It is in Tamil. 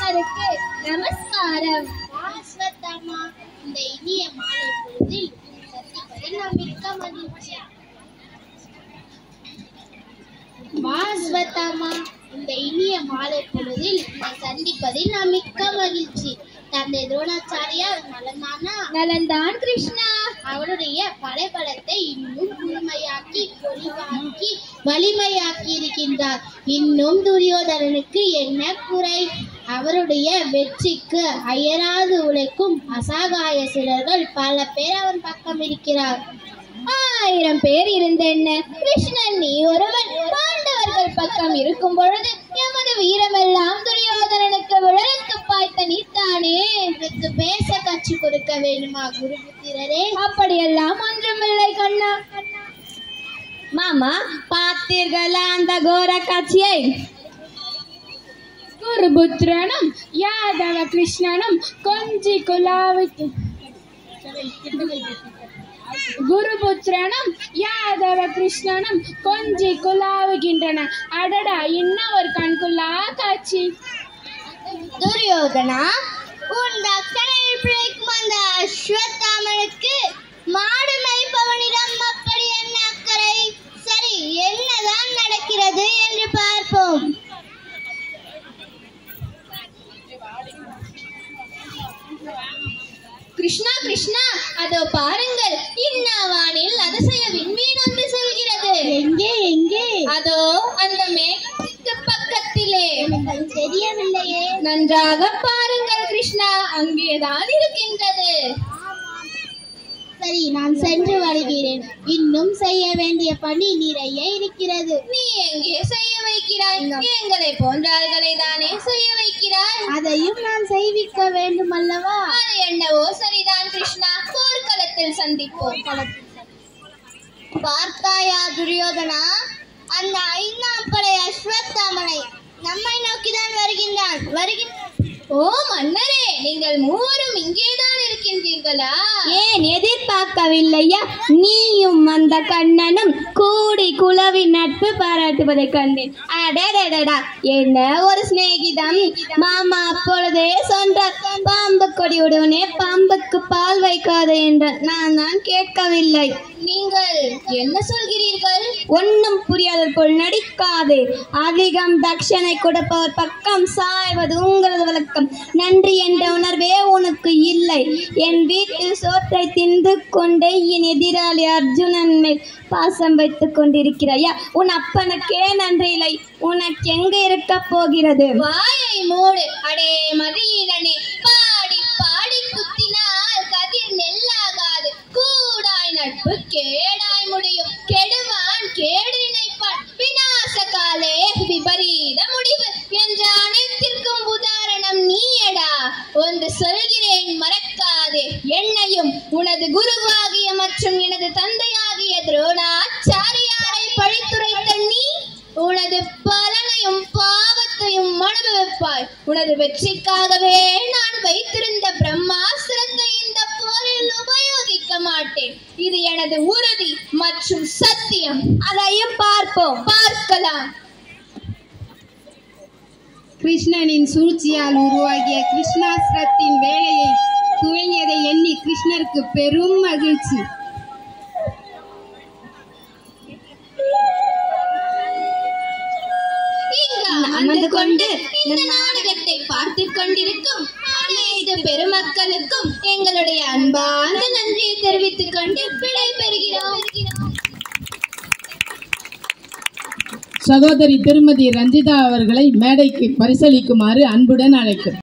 அம்மாருக்கு நமஸ்காரம் அஸ்வத்தாமா இந்த இனிய மாலை பொழுதில் சந்திப்பதில் நான் மிக்க மகிழ்ச்சி வாஸ்வத்தாமா இந்த இனிய மாலை பொழுதில் உன்னை சந்திப்பதில் நான் மிக்க மகிழ்ச்சி தந்தை துரோணாச்சாரியார் நலந்தானா நலந்தான் கிருஷ்ணா அவருடைய படைபலத்தை இன்னும் முழுமையாக்கி பொலிவாக்கி வலிமையாக்கி இருக்கின்றார் இன்னும் துரியோதனனுக்கு என்ன குறை அவருடைய வெற்றிக்கு அயராது உழைக்கும் அசாகாய சிலர்கள் பல பேர் அவன் பக்கம் இருக்கிறார் ஆயிரம் பேர் இருந்த என்ன கிருஷ்ணன் நீ ஒருவன் பாண்டவர்கள் பக்கம் இருக்கும் பொழுது எமது வீரமெல்லாம் துரியோதனனுக்கு விழலுக்கு பாய்த்த நீத்தானே எனக்கு பேச கற்றுக் கொடுக்க வேண்டுமா குருபுத்திரரே அப்படியெல்லாம் ஒன்றுமில்லை கண்ணா மாமா பார்த்தீர்களா அந்த கோர காட்சியை குருபுத்திரனும் யாதவ கிருஷ்ணனும் கொஞ்சி குலாவுக்கு குருபுத்திரனும் யாதவ கிருஷ்ணனும் கொஞ்சி குலாவுகின்றன அடடா இன்னும் ஒரு கண்குள்ளா காட்சி துரியோதனா உன் தக்கனையில் பிழைக்கும் அந்த அஸ்வத்தாமனுக்கு மாடு மேய்ப்பவனிடம் அப்படி என்ன அக்கறை சரி என்னதான் நடக்கிறது என்று பார்ப்போம் கிருஷ்ணா கிருஷ்ணா அதோ பாருங்கள் இன்னாவானில் அதிசய விண்மீன் ஒன்று செல்கிறது எங்கே எங்கே அதோ அந்த மேகத்துக்கு பக்கத்திலே எனக்கு தெரியவில்லையே நன்றாக பாருங்கள் கிருஷ்ணா அங்கேதான் இருக்கின்றது சரி நான் சென்று வருகிறேன் இன்னும் செய்ய வேண்டிய பணி நிறைய இருக்கிறது நீ எங்கே செய்ய வைக்கிறாய் எங்களை போன்றார்களை தானே செய்ய வைக்கிறாய் அதையும் நான் செய்விக்க வேண்டும் அல்லவா அது என்னவோ சரிதான் கிருஷ்ணா போர்க்களத்தில் சந்திப்போம் பார்த்தாயா துரியோதனா அந்த ஐந்தாம் படை அஸ்வத்தாமனை நம்மை நோக்கிதான் வருகின்றான் வருகின்ற ஓ மன்னரே நீங்கள் மூவரும் இங்கேதான் இருக்கின்றீர்களா ஏன் எதிர்பார்க்கவில்லையா நீயும் அந்த கண்ணனும் கூடி குலவி நட்பு பாராட்டுவதை கண்டேன் அடடடடா என்ன ஒரு சிநேகிதம் மாமா அப்பொழுதே சொன்னார் பாம்பு கொடி உடனே பாம்புக்கு பால் வைக்காது என்றார் நான் தான் கேட்கவில்லை நீங்கள் என்ன சொல்கிறீர்கள் ஒன்னும் புரியாத போல் நடிக்காதே அதிகம் தட்சணை கொடுப்பவர் பக்கம் சாய்வது உங்களது வழக்கம் நன்றி என்ற உணர்வே உனக்கு இல்லை என் வீட்டில் சோற்றை தின்று கொண்டே என் எதிராளி அர்ஜுனன் மேல் பாசம் வைத்துக் கொண்டிருக்கிறாயா உன் அப்பனுக்கே நன்றி இல்லை உனக்கு எங்க இருக்க போகிறது வாயை மூடு அடே மதியிலனே பாடி பாடி குத்தினால் கதிர் நெல்லாகாது கூடாய் நட்பு கேடாய் முடியும் கெடுவான் கேடு நினைப்பான் விநாச காலே விபரீத முடிவு என்ற அனைத்திற்கும் உதாரணம் நீயடா ஒன்று சொல்கிறேன் மறக்காதே என்னையும் உனது குருவாகிய மற்றும் எனது தந்தையாகிய துரோணாச்சாரியாரை பழித்துரைத்த நீ உனது பலனையும் பாவத்தையும் அனுபவிப்பாய் உனது வெற்றிக்காகவே நான் வைத்திருந்த பிரம்மாஸ்திரத்தை இந்த போரில் உபயோகிக்க மாட்டேன் இது எனது உறுதி மற்றும் சத்தியம் அதையும் பார்ப்போம் பார்க்கலாம் கிருஷ்ணனின் சூழ்ச்சியால் உருவாகிய கிருஷ்ணாஸ்திரத்தின் வேலையை துவங்கியதை எண்ணி கிருஷ்ணருக்கு பெரும் மகிழ்ச்சி இங்கு அமர்ந்து கொண்டு இந்த நாடகத்தை பார்த்து கொண்டிருக்கும் அனைத்து பெருமக்களுக்கும் எங்களுடைய அன்பார்ந்த நன்றியை தெரிவித்துக் கொண்டு விடை பெறுகிறோம் சகோதரி திருமதி ரஞ்சிதா அவர்களை மேடைக்கு பரிசளிக்குமாறு அன்புடன் அழைக்கிறோம்